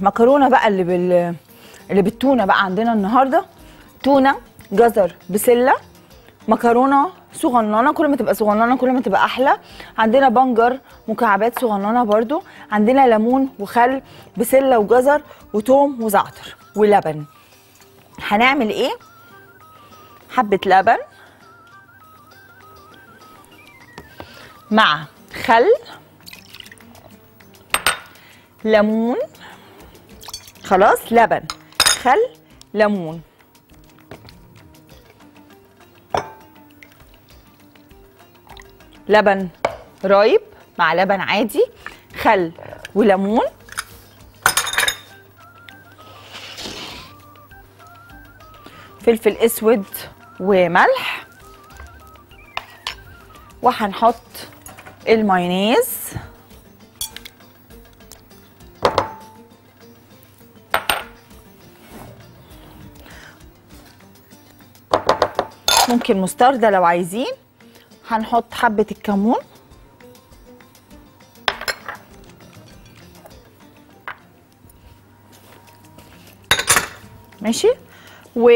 المكرونه بقى اللي بال اللي بالتونه بقى عندنا النهارده تونه جزر بسله مكرونه صغننه كل ما تبقى صغننه كل ما تبقى احلى عندنا بنجر مكعبات صغننه برضو عندنا ليمون وخل بسله وجزر وتوم وزعتر ولبن هنعمل ايه حبه لبن مع خل ليمون خلاص لبن خل ليمون لبن رايب مع لبن عادي خل وليمون فلفل اسود وملح وهنحط المايونيز ممكن مستردة لو عايزين هنحط حبة الكمون ماشي و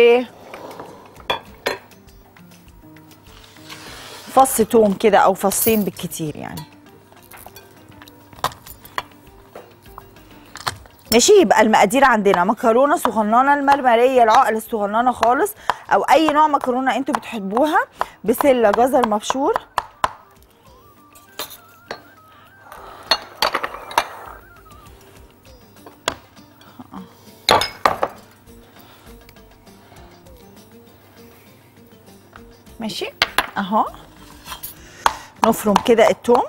فص توم كده او فصين بالكتير يعني ماشي يبقى المقادير عندنا مكرونه صغننه المرمريه العقل الصغننه خالص او اي نوع مكرونه انتوا بتحبوها بسله جزر مبشور ماشي اهو نفرم كده التوم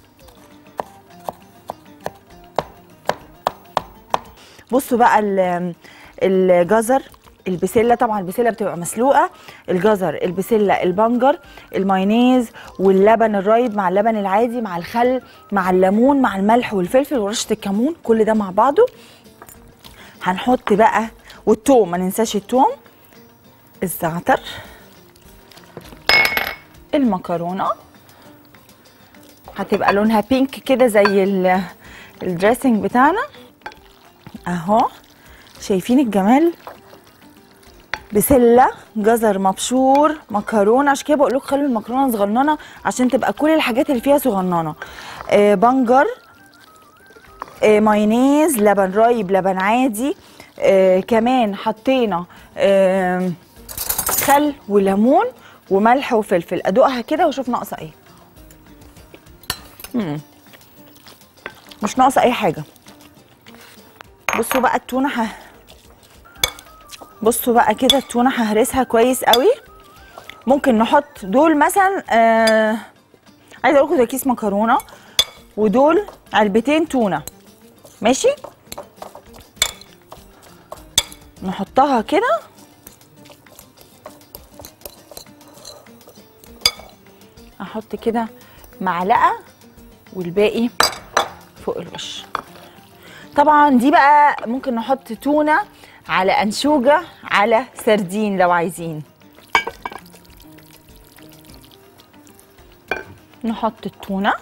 بصوا بقى ال- الجزر البسله طبعا البسله بتبقى مسلوقه الجزر البسله البنجر المايونيز واللبن الرايب مع اللبن العادي مع الخل مع الليمون مع الملح والفلفل ورشه الكمون كل ده مع بعضه هنحط بقى والثوم ما ننساش الثوم الزعتر المكرونه هتبقى لونها بينك كده زي ال- الدريسنج بتاعنا اهو شايفين الجمال بسله جزر مبشور مكرونه عشان كده بقول لكم خلوا المكرونه صغننه عشان تبقى كل الحاجات اللي فيها صغننه آه بنجر آه مايونيز لبن رايب لبن عادي آه كمان حطينا آه خل وليمون وملح وفلفل ادوقها كده واشوف ناقصه ايه مم. مش ناقصه اي حاجه بصوا بقى التونه ه... بصوا بقى كده التونه ههرسها كويس قوي ممكن نحط دول مثلا آه... عايزه اقول لكم ده كيس مكرونه ودول علبتين تونه ماشي نحطها كده احط كده معلقه والباقي فوق الوش طبعا دي بقى ممكن نحط تونه على انشوجه على سردين لو عايزين نحط التونه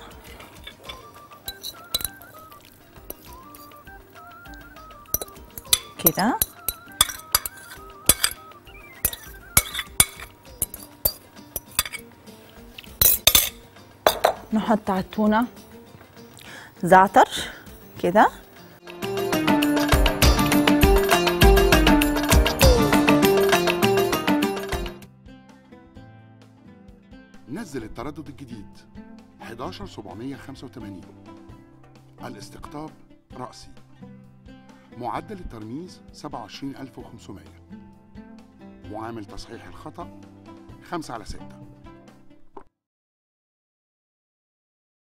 كده نحط على التونه زعتر كده نزل التردد الجديد 11785 الاستقطاب رأسي معدل الترميز 27500 معامل تصحيح الخطأ 5 على 6